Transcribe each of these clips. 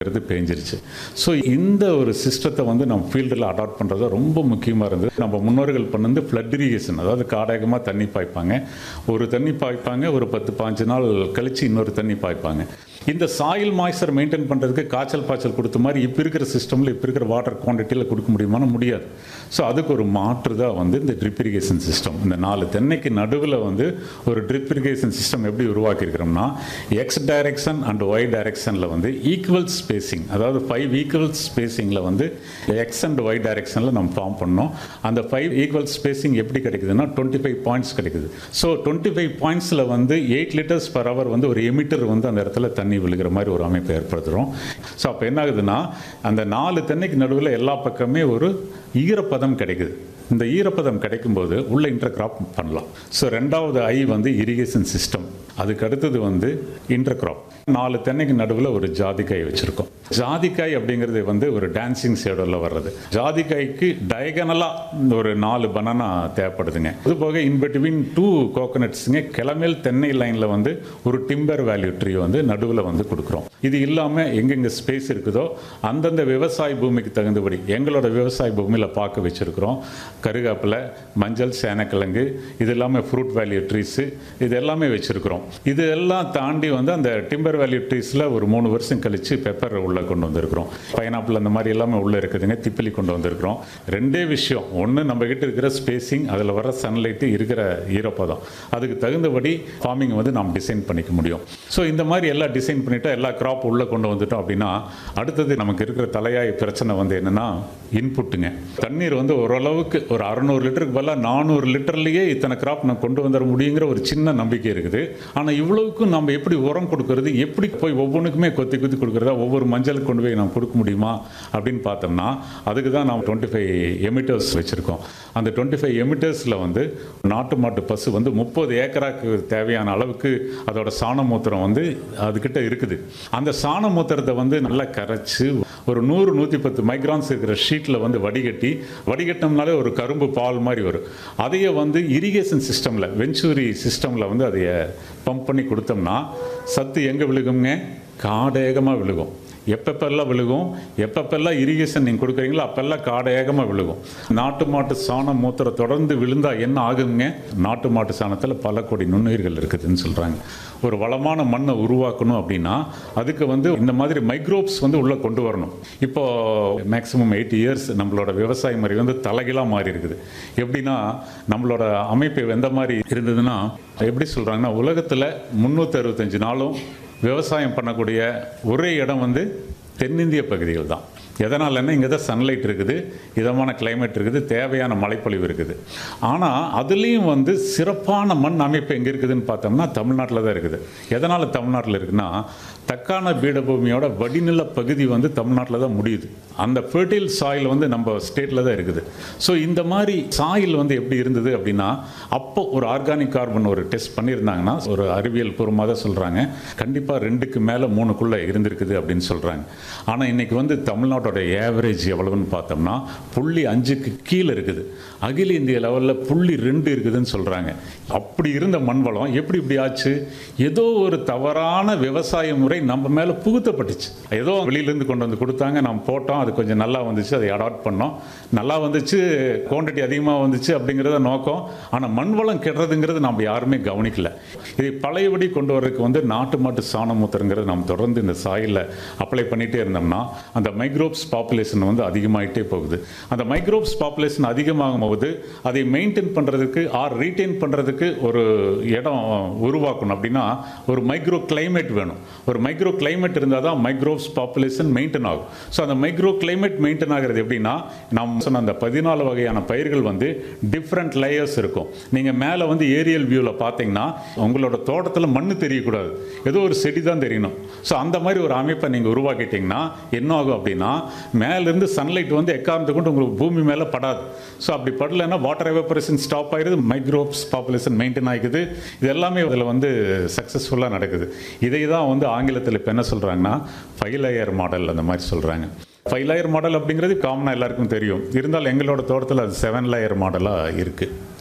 இருந்து பேஞ்சிருச்சு ஸோ இந்த ஒரு சிஸ்டத்தை வந்து நம்ம ஃபீல்டில் அடாப்ட் பண்ணுறது ரொம்ப முக்கியமாக இருந்தது நம்ம முன்னோர்கள் பண்ணது ஃப்ளட் இரிகேஷன் அதாவது காடகமாக தண்ணி பாய்ப்பாங்க ஒரு தண்ணி பாய்ப்பாங்க ஒரு பத்து பாஞ்சு நாள் கழித்து இன்னொரு தண்ணி பாய்ப்பாங்க இந்த சாயில் மாய்ச்சர் மெயின்டைன் பண்ணுறதுக்கு காய்ச்சல் பாய்ச்சல் கொடுத்த மாதிரி இப்போ இருக்கிற சிஸ்டமில் இப்போ இருக்கிற வாட்டர் குவான்டிட்டியில் கொடுக்க முடியுமானா முடியாது ஸோ அதுக்கு ஒரு மாற்று தான் வந்து இந்த ட்ரிப் இரிகேஷன் சிஸ்டம் இந்த நாலு தென்னைக்கு நடுவில் வந்து ஒரு ட்ரிப் இரிகேஷன் சிஸ்டம் எப்படி உருவாக்கியிருக்கிறோம்னா எக்ஸ் டைரக்ஷன் அண்ட் ஒய் டைரக்ஷனில் வந்து ஈக்குவல் ஸ்பேசிங் அதாவது ஃபைவ் ஈக்குவல் ஸ்பேசிங்கில் வந்து எக்ஸ் அண்ட் ஒய் டைரக்ஷனில் நம்ம ஃபார்ம் பண்ணோம் அந்த ஃபைவ் ஈக்குவல் ஸ்பேசிங் எப்படி கிடைக்குதுன்னா டுவெண்ட்டி ஃபைவ் பாயிண்ட்ஸ் கிடைக்குது ஸோ டுவெண்ட்டி ஃபைவ் பாயிண்ட்ஸில் வந்து எயிட் லிட்டர்ஸ் பர் ஹவர் வந்து ஒரு எமிட்டர் வந்து அந்த இடத்துல தண்ணி விழுகிற மாதிரி ஒரு அமைப்பை ஏற்படுத்துகிறோம் ஸோ அப்போ என்ன ஆகுதுன்னா அந்த நாலு தென்னைக்கு நடுவில் எல்லா பக்கமே ஒரு ஈரப்பதம் கிடைக்குது இந்த ஈரப்பதம் கிடைக்கும்போது உள்ள இன்டர் கிராப் பண்ணலாம் ஸோ ரெண்டாவது ஐ வந்து இரிகேஷன் சிஸ்டம் அதுக்கு அடுத்தது வந்து இன்டர் கிராப் நாலு தென்னைக்கு நடுவில் ஒரு ஜாதிக்காய் வச்சுருக்கோம் ஜாதிக்காய் அப்படிங்கிறது வந்து ஒரு டான்சிங் ஷேடோவில் வர்றது ஜாதிக்காய்க்கு டயகனலாக ஒரு நாலு பனானா தேவைப்படுதுங்க அது போக இன் பிட்வீன் டூ கோகனட்ஸுங்க கிளமேல் தென்னை லைனில் வந்து ஒரு டிம்பர் வேல்யூ ட்ரீ வந்து நடுவில் வந்து கொடுக்குறோம் இது இல்லாமல் எங்கெங்கே ஸ்பேஸ் இருக்குதோ அந்தந்த விவசாய பூமிக்கு தகுந்தபடி எங்களோட விவசாய பூமியில் பார்க்க வச்சுருக்கிறோம் கருகாப்பில் மஞ்சள் சேனக்கிழங்கு இது எல்லாமே ஃப்ரூட் வேல்யூ ட்ரீஸு இது எல்லாமே வச்சுருக்கிறோம் இது எல்லாம் தாண்டி வந்து அந்த டிம்பர் வேல்யூ ட்ரீஸில் ஒரு மூணு வருஷம் கழித்து பெப்பர் உள்ளே கொண்டு வந்திருக்கிறோம் பைனாப்பிள் அந்த மாதிரி எல்லாமே உள்ளே இருக்குதுங்க திப்பிலி கொண்டு வந்திருக்கிறோம் ரெண்டே விஷயம் ஒன்று நம்ம கிட்ட இருக்கிற ஸ்பேசிங் அதில் வர சன்லைட்டு இருக்கிற ஈரப்பதம் அதுக்கு தகுந்தபடி ஃபார்மிங் வந்து நாம் டிசைன் பண்ணிக்க முடியும் ஸோ இந்த மாதிரி எல்லாம் டிசைன் பண்ணிட்டா எல்லா கிராப் உள்ளே கொண்டு வந்துட்டோம் அப்படின்னா அடுத்தது நமக்கு இருக்கிற தலையாய பிரச்சனை வந்து என்னென்னா இன்புட்டுங்க தண்ணீர் வந்து ஓரளவுக்கு ஒரு அறநூறு லிட்டருக்கு பதிலாக நானூறு லிட்டர்லேயே இத்தனை கிராப் நான் கொண்டு வந்துட முடியுங்கிற ஒரு சின்ன நம்பிக்கை இருக்குது ஆனால் இவ்வளவுக்கும் நம்ம எப்படி உரம் கொடுக்கறது எப்படி போய் ஒவ்வொன்றுக்குமே கொத்தி கொத்தி கொடுக்குறதா ஒவ்வொரு மஞ்சளுக்கு கொண்டு போய் நம்ம கொடுக்க முடியுமா அப்படின்னு பார்த்தோம்னா அதுக்கு தான் நாம் டுவெண்ட்டி ஃபைவ் எமிட்டர்ஸ் வச்சுருக்கோம் அந்த டுவெண்ட்டி ஃபைவ் எமிட்டர்ஸில் வந்து நாட்டு மாட்டு பசு வந்து முப்பது ஏக்கராக்கு தேவையான அளவுக்கு அதோட சாண மூத்திரம் வந்து அதுக்கிட்ட இருக்குது அந்த சாண மூத்திரத்தை வந்து நல்லா கரைச்சி ஒரு நூறு நூற்றி பத்து மைக்ரான்ஸ் இருக்கிற ஷீட்டில் வந்து வடிகட்டி வடிகட்டினோம்னாலே ஒரு கரும்பு பால் மாதிரி வரும் அதையே வந்து இரிகேஷன் சிஸ்டமில் வெஞ்சூரி சிஸ்டமில் வந்து அதைய பம்ப் பண்ணி கொடுத்தோம்னா சத்து எங்கே விழுகுங்க காடேகமாக விழுகும் எப்பப்பெல்லாம் விழுகும் எப்பப்பெல்லாம் இரிகேஷன் நீங்கள் கொடுக்குறீங்களோ அப்பெல்லாம் காடேகமாக விழுகும் நாட்டு மாட்டு சாணம் மூத்திரம் தொடர்ந்து விழுந்தா என்ன ஆகுங்க நாட்டு மாட்டு சாணத்தில் பல கோடி நுண்ணுயிர்கள் இருக்குதுன்னு சொல்கிறாங்க ஒரு வளமான மண்ணை உருவாக்கணும் அப்படின்னா அதுக்கு வந்து இந்த மாதிரி மைக்ரோப்ஸ் வந்து உள்ளே கொண்டு வரணும் இப்போ மேக்ஸிமம் எயிட் இயர்ஸ் நம்மளோட விவசாய முறை வந்து தலைகீழாக மாறி இருக்குது எப்படின்னா நம்மளோட அமைப்பு எந்த மாதிரி இருந்ததுன்னா எப்படி சொல்கிறாங்கன்னா உலகத்தில் முந்நூற்றி அறுபத்தஞ்சு நாளும் விவசாயம் பண்ணக்கூடிய ஒரே இடம் வந்து தென்னிந்திய பகுதிகள் தான் எதனாலன்னா இங்கே தான் சன்லைட் இருக்குது இதமான கிளைமேட் இருக்குது தேவையான மழைப்பொழிவு இருக்குது ஆனால் அதுலேயும் வந்து சிறப்பான மண் அமைப்பு எங்கே இருக்குதுன்னு பார்த்தோம்னா தமிழ்நாட்டில் தான் இருக்குது எதனால் தமிழ்நாட்டில் இருக்குன்னா தக்கான பீடபூமியோட வடிநில பகுதி வந்து தமிழ்நாட்டில் தான் முடியுது அந்த ஃபெர்டைல் சாயில் வந்து நம்ம ஸ்டேட்டில் தான் இருக்குது ஸோ இந்த மாதிரி சாயில் வந்து எப்படி இருந்தது அப்படின்னா அப்போ ஒரு ஆர்கானிக் கார்பன் ஒரு டெஸ்ட் பண்ணியிருந்தாங்கன்னா ஒரு அறிவியல் பூர்வமாக தான் சொல்கிறாங்க கண்டிப்பாக ரெண்டுக்கு மேலே மூணுக்குள்ளே இருந்திருக்குது அப்படின்னு சொல்கிறாங்க ஆனால் இன்னைக்கு வந்து தமிழ்நாட்டோட ஏவரேஜ் எவ்வளவுன்னு பார்த்தோம்னா புள்ளி அஞ்சுக்கு கீழே இருக்குது அகில இந்திய லெவலில் புள்ளி ரெண்டு இருக்குதுன்னு சொல்கிறாங்க அப்படி இருந்த மண் வளம் எப்படி இப்படி ஆச்சு ஏதோ ஒரு தவறான விவசாய முறை நம்ம மேலே புகுத்தப்பட்டுச்சு ஏதோ வெளியிலேருந்து கொண்டு வந்து கொடுத்தாங்க நம்ம போட்டோம் அது கொஞ்சம் நல்லா வந்துச்சு அதை அடாப்ட் பண்ணோம் நல்லா வந்துச்சு குவான்டிட்டி அதிகமாக வந்துச்சு அப்படிங்கிறத நோக்கம் ஆனால் மண் வளம் கெடுறதுங்கிறது நம்ம யாருமே கவனிக்கல இதை பழையபடி கொண்டு வர்றதுக்கு வந்து நாட்டு மாட்டு சாணம் மூத்திரங்கிறது நம்ம தொடர்ந்து இந்த சாயிலில் அப்ளை பண்ணிகிட்டே இருந்தோம்னா அந்த மைக்ரோப்ஸ் பாப்புலேஷன் வந்து அதிகமாகிட்டே போகுது அந்த மைக்ரோப்ஸ் பாப்புலேஷன் அதிகமாகும் போது அதை மெயின்டைன் பண்ணுறதுக்கு ஆர் ரீட்டைன் பண்ணுறதுக்கு ஒரு இடம் உருவாக்கணும் அப்படின்னா ஒரு மைக்ரோ கிளைமேட் வேணும் ஒரு மைக்ரோ கிளைமேட் இருந்தால் தான் மைக்ரோப்ஸ் பாப்புலேஷன் மெயின்டைன் ஆகும் ஸோ அந்த மைக்ரோ கிளைமேட் மெயின்டைன் ஆகிறது எப்படின்னா நம்ம சொன்ன அந்த பதினாலு வகையான பயிர்கள் வந்து டிஃப்ரெண்ட் லேயர்ஸ் இருக்கும் நீங்கள் மேலே வந்து ஏரியல் வியூவில் பார்த்தீங்கன்னா உங்களோட தோட்டத்தில் மண் தெரியக்கூடாது ஏதோ ஒரு செடி தான் தெரியணும் ஸோ அந்த மாதிரி ஒரு அமைப்பை நீங்கள் உருவாக்கிட்டீங்கன்னா என்ன ஆகும் அப்படின்னா மேலேருந்து சன்லைட் வந்து எக்காரணத்தை கொண்டு உங்களுக்கு பூமி மேலே படாது ஸோ அப்படி படலைன்னா வாட்டர் எவப்பரேஷன் ஸ்டாப் ஆயிடுது மைக்ரோப்ஸ் பாப்புலேஷன் மெயின்டைன் ஆகிக்குது இது எல்லாமே இதில் வந்து சக்ஸஸ்ஃபுல்லாக நடக்குது இதை தான் வந்து ஆங்கிலத்தில் இப்போ என்ன சொல்கிறாங்கன்னா ஃபைவ் லேயர் மாடல் அந்த மாதிரி சொல்கிறாங்க ஃபைவ் லேயர் மாடல் அப்படிங்கிறது காமனாக எல்லாருக்கும் தெரியும் இருந்தாலும் எங்களோட தோட்டத்தில் அது செவன் லேயர் மாடலாக இருக்குது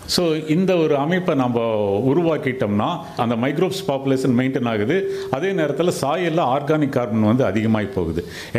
ஸோ இந்த ஒரு அமைப்பை நம்ம உருவாக்கிட்டோம்னா அந்த மைக்ரோப்ஸ் பாப்புலேஷன் மெயின்டைன் ஆகுது அதே நேரத்தில் சாயலில் ஆர்கானிக் கார்பன் வந்து அதிகமாகி போகுது